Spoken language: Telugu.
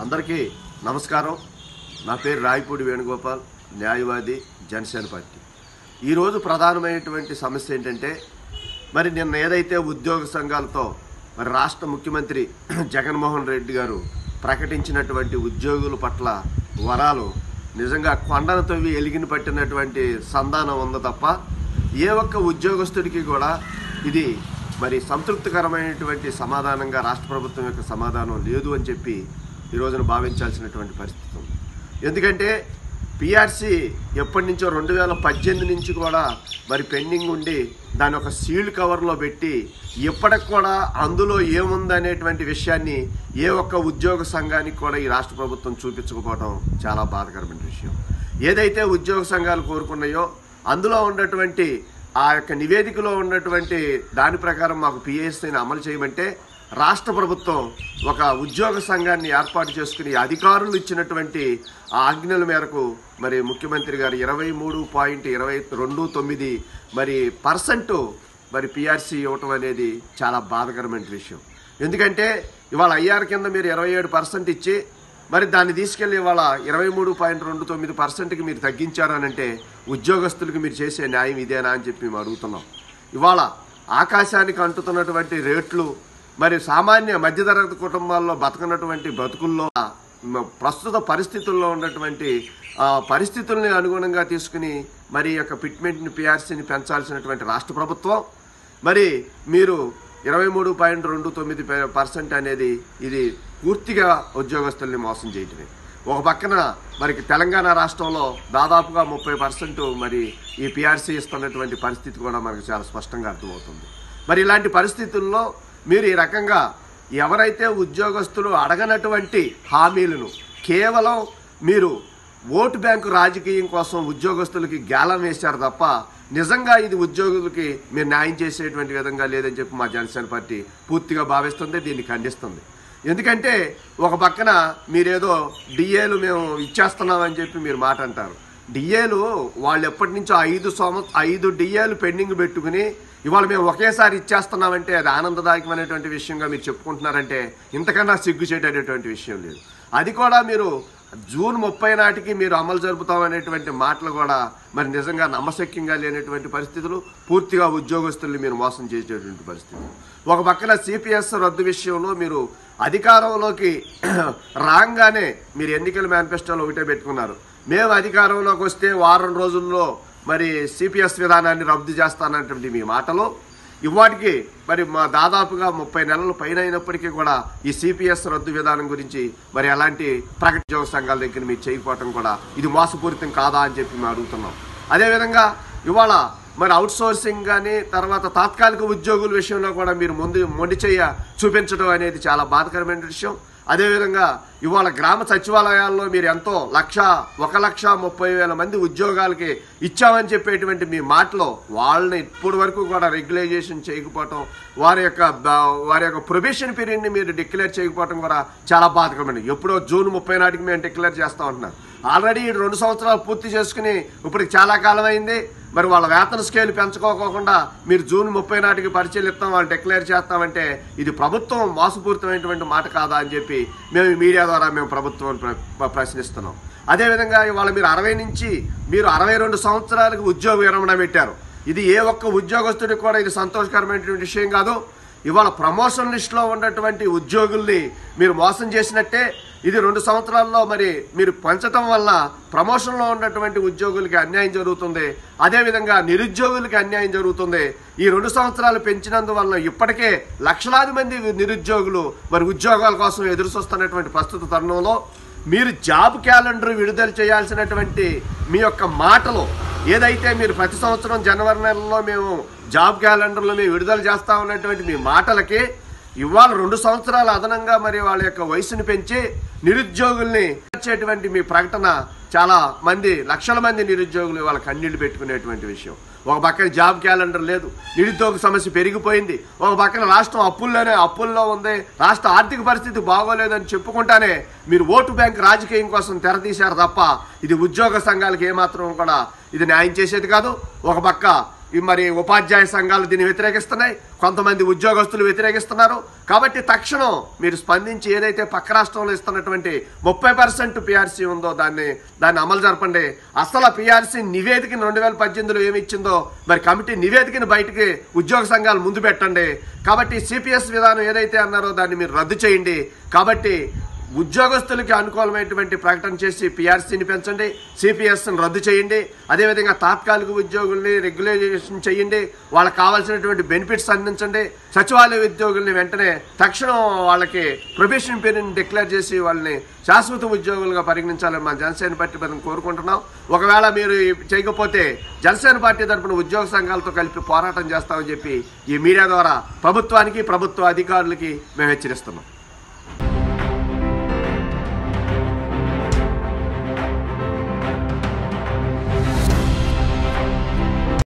అందరికీ నమస్కారం నా పేరు రాయపూడి వేణుగోపాల్ న్యాయవాది జనసేన పార్టీ ఈరోజు ప్రధానమైనటువంటి సమస్య ఏంటంటే మరి నిన్న ఏదైతే ఉద్యోగ సంఘాలతో మరి రాష్ట్ర ముఖ్యమంత్రి జగన్మోహన్ రెడ్డి గారు ప్రకటించినటువంటి ఉద్యోగుల పట్ల వరాలు నిజంగా కొండను తవ్వి ఎలిగిన పట్టినటువంటి సంధానం ఉంది తప్ప ఏ ఒక్క ఉద్యోగస్తుడికి కూడా ఇది మరి సంతృప్తికరమైనటువంటి సమాధానంగా రాష్ట్ర ప్రభుత్వం యొక్క సమాధానం లేదు అని చెప్పి ఈ రోజున భావించాల్సినటువంటి పరిస్థితి ఉంది ఎందుకంటే పిఆర్సీ ఎప్పటి నుంచో రెండు వేల పద్దెనిమిది నుంచి కూడా మరి పెండింగ్ ఉండి దాని ఒక సీల్డ్ కవర్లో పెట్టి ఇప్పటికి కూడా అందులో ఏముందనేటువంటి విషయాన్ని ఏ ఒక్క ఉద్యోగ సంఘానికి కూడా ఈ రాష్ట్ర ప్రభుత్వం చూపించకపోవడం చాలా బాధకరమైన విషయం ఏదైతే ఉద్యోగ సంఘాలు కోరుకున్నాయో అందులో ఉన్నటువంటి ఆ యొక్క నివేదికలో ఉన్నటువంటి దాని ప్రకారం మాకు పిఎస్సీని అమలు చేయమంటే రాష్ట్ర ప్రభుత్వం ఒక ఉద్యోగ సంఘాన్ని ఏర్పాటు చేసుకుని అధికారులు ఇచ్చినటువంటి ఆ ఆజ్ఞల మేరకు మరి ముఖ్యమంత్రి గారు ఇరవై మూడు పాయింట్ ఇరవై రెండు తొమ్మిది మరి పర్సెంట్ మరి పిఆర్సీ ఇవ్వటం అనేది చాలా బాధకరమైన విషయం ఎందుకంటే ఇవాళ ఐఆర్ కింద మీరు ఇరవై ఏడు పర్సెంట్ ఇచ్చి మరి దాన్ని తీసుకెళ్లి ఇవాళ ఇరవై మూడు పాయింట్ రెండు తొమ్మిది పర్సెంట్కి మీరు తగ్గించారనంటే ఉద్యోగస్తులకు మీరు చేసే న్యాయం ఇదేనా అని చెప్పి మేము అడుగుతున్నాం ఇవాళ ఆకాశానికి అంటుతున్నటువంటి రేట్లు మరి సామాన్య మధ్యతరగతి కుటుంబాల్లో బతకనటువంటి బతుకుల్లో మ- ప్రస్తుత పరిస్థితుల్లో ఉన్నటువంటి ఆ, పరిస్థితుల్ని అనుగుణంగా తీసుకుని మరి ఈ యొక్క ఫిట్మెంట్ని పిఆర్సీని పెంచాల్సినటువంటి రాష్ట్ర ప్రభుత్వం మరి మీరు ఇరవై మూడు పాయింట్ రెండు తొమ్మిది పర్సెంట్ అనేది ఇది పూర్తిగా ఉద్యోగస్తుల్ని మోసం చేయటమే ఒక పక్కన మరి తెలంగాణ రాష్ట్రంలో దాదాపుగా ముప్పై పర్సెంట్ మరి ఈ పిఆర్సీ ఇస్తున్నటువంటి పరిస్థితి కూడా మనకు చాలా స్పష్టంగా అర్థమవుతుంది మరి ఇలాంటి పరిస్థితుల్లో మీరు ఈ రకంగా ఎవరైతే ఉద్యోగస్తులు అడగనటువంటి హామీలను కేవలం మీరు ఓటు బ్యాంకు రాజకీయం కోసం ఉద్యోగస్తులకి గేలం వేశారు తప్ప నిజంగా ఇది ఉద్యోగులకి మీరు న్యాయం చేసేటువంటి విధంగా లేదని చెప్పి మా జనసేన పార్టీ పూర్తిగా భావిస్తుంది దీన్ని ఖండిస్తుంది ఎందుకంటే ఒక పక్కన మీరేదో డిఏలు మేము ఇచ్చేస్తున్నామని చెప్పి మీరు మాట అంటారు డిఏలు వాళ్ళు ఎప్పటి నుంచో ఐదు సంవత్సరం ఐదు డిఏలు పెండింగ్ పెట్టుకుని ఇవాళ మేము ఒకేసారి ఇచ్చేస్తున్నామంటే అది ఆనందదాయకమైనటువంటి విషయంగా మీరు చెప్పుకుంటున్నారంటే ఇంతకన్నా సిగ్గుచేటటువంటి విషయం లేదు అది కూడా మీరు జూన్ ముప్పై నాటికి మీరు అమలు జరుపుతామనేటువంటి మాటలు కూడా మరి నిజంగా నమ్మశక్యంగా లేనటువంటి పరిస్థితులు పూర్తిగా ఉద్యోగస్తుల్ని మీరు మోసం చేసేటువంటి పరిస్థితులు ఒక పక్కన సిపిఎస్ రద్దు విషయంలో మీరు అధికారంలోకి రాగానే మీరు ఎన్నికల మేనిఫెస్టోలో ఒకటే పెట్టుకున్నారు మేము అధికారంలోకి వస్తే వారం రోజుల్లో మరి సిపిఎస్ విధానాన్ని రద్దు చేస్తానటువంటి మీ మాటలు ఇవాటికి మరి మా దాదాపుగా ముప్పై నెలల పైన అయినప్పటికీ కూడా ఈ సిపిఎస్ రద్దు విధానం గురించి మరి ఎలాంటి ప్రకటన ఉద్యోగ సంఘాల దగ్గర మీరు చేయకపోవటం కూడా ఇది మోసపూరితం కాదా అని చెప్పి మేము అడుగుతున్నాం అదేవిధంగా ఇవాళ మరి అవుట్ సోర్సింగ్ కానీ తర్వాత తాత్కాలిక ఉద్యోగుల విషయంలో కూడా మీరు ముందు మొండి చెయ్య చూపించడం అనేది చాలా బాధకరమైన విషయం అదేవిధంగా ఇవాళ గ్రామ సచివాలయాల్లో మీరు ఎంతో లక్ష ఒక లక్ష ముప్పై వేల మంది ఉద్యోగాలకి ఇచ్చామని చెప్పేటువంటి మీ మాటలో వాళ్ళని ఇప్పటి వరకు కూడా రెగ్యులైజేషన్ చేయకపోవటం వారి యొక్క బ- వారి యొక్క ప్రొబేషన్ పీరియడ్ని మీరు డిక్లేర్ చేయకపోవటం కూడా చాలా బాధకరమైనది ఎప్పుడో జూన్ ముప్పై నాటికి మేము డిక్లేర్ చేస్తాం అంటున్నారు ఆల్రెడీ ఈ రెండు సంవత్సరాలు పూర్తి చేసుకుని ఇప్పటికి చాలా కాలం అయింది మరి వాళ్ళ వేతన స్కేల్ పెంచుకోకుండా మీరు జూన్ ముప్పై నాటికి పరిశీలిస్తాం వాళ్ళు డిక్లేర్ చేస్తామంటే ఇది ప్రభుత్వం మోసపూరితమైనటువంటి మాట కాదా అని చెప్పి మేము ఈ మీడియా ద్వారా మేము ప్రభుత్వం ప్ర- ప్రశ్నిస్తున్నాం అదేవిధంగా ఇవాళ మీరు అరవై నుంచి మీరు అరవై రెండు సంవత్సరాలకు ఉద్యోగ విరమణ పెట్టారు ఇది ఏ ఒక్క ఉద్యోగస్తుడికి కూడా ఇది సంతోషకరమైనటువంటి విషయం కాదు ఇవాళ ప్రమోషన్ లిస్టులో ఉన్నటువంటి ఉద్యోగుల్ని మీరు మోసం చేసినట్టే ఇది రెండు సంవత్సరాల్లో మరి మీరు పంచటం వల్ల ప్రమోషన్లో ఉన్నటువంటి ఉద్యోగులకి అన్యాయం జరుగుతుంది అదేవిధంగా నిరుద్యోగులకి అన్యాయం జరుగుతుంది ఈ రెండు సంవత్సరాలు పెంచినందువల్ల ఇప్పటికే లక్షలాది మంది నిరుద్యోగులు మరి ఉద్యోగాల కోసం ఎదురు చూస్తున్నటువంటి ప్రస్తుత తరుణంలో మీరు జాబ్ క్యాలెండర్ విడుదల చేయాల్సినటువంటి మీ యొక్క మాటలు ఏదైతే మీరు ప్రతి సంవత్సరం జనవరి నెలలో మేము జాబ్ క్యాలెండర్లో మేము విడుదల చేస్తా ఉన్నటువంటి మీ మాటలకి ఇవాళ రెండు సంవత్సరాలు అదనంగా మరి వాళ్ళ యొక్క వయసును పెంచి నిరుద్యోగుల్ని వచ్చేటువంటి మీ ప్రకటన చాలా మంది లక్షల మంది నిరుద్యోగులు ఇవాళ కన్నీళ్లు పెట్టుకునేటువంటి విషయం ఒక పక్కన జాబ్ క్యాలెండర్ లేదు నిరుద్యోగ సమస్య పెరిగిపోయింది ఒక పక్కన రాష్ట్రం అప్పుల్లోనే అప్పుల్లో ఉంది రాష్ట్ర ఆర్థిక పరిస్థితి బాగోలేదని చెప్పుకుంటానే మీరు ఓటు బ్యాంక్ రాజకీయం కోసం తెరతీశారు తప్ప ఇది ఉద్యోగ సంఘాలకు ఏమాత్రం కూడా ఇది న్యాయం చేసేది కాదు ఒక పక్క ఈ మరి ఉపాధ్యాయ సంఘాలు దీన్ని వ్యతిరేకిస్తున్నాయి కొంతమంది ఉద్యోగస్తులు వ్యతిరేకిస్తున్నారు కాబట్టి తక్షణం మీరు స్పందించి ఏదైతే పక్క రాష్ట్రంలో ఇస్తున్నటువంటి ముప్పై పర్సెంట్ పిఆర్సీ ఉందో దాన్ని దాన్ని అమలు జరపండి అసలు పిఆర్సీ నివేదికను రెండు వేల పద్దెనిమిదిలో ఏమి ఇచ్చిందో మరి కమిటీ నివేదికను బయటికి ఉద్యోగ సంఘాలు ముందు పెట్టండి కాబట్టి సిపిఎస్ విధానం ఏదైతే అన్నారో దాన్ని మీరు రద్దు చేయండి కాబట్టి ఉద్యోగస్తులకి అనుకూలమైనటువంటి ప్రకటన చేసి పిఆర్సీని పెంచండి సిపిఎస్ని రద్దు చేయండి అదేవిధంగా తాత్కాలిక ఉద్యోగుల్ని రెగ్యులైజేషన్ చేయండి వాళ్ళకి కావాల్సినటువంటి బెనిఫిట్స్ అందించండి సచివాలయ ఉద్యోగుల్ని వెంటనే తక్షణం వాళ్ళకి ప్రొబేషన్ పీరియడ్ని డిక్లేర్ చేసి వాళ్ళని శాశ్వత ఉద్యోగులుగా పరిగణించాలని మా జనసేన పార్టీ పదం కోరుకుంటున్నాం ఒకవేళ మీరు చేయకపోతే జనసేన పార్టీ తరపున ఉద్యోగ సంఘాలతో కలిపి పోరాటం చేస్తామని చెప్పి ఈ మీడియా ద్వారా ప్రభుత్వానికి ప్రభుత్వ అధికారులకి మేము హెచ్చరిస్తున్నాం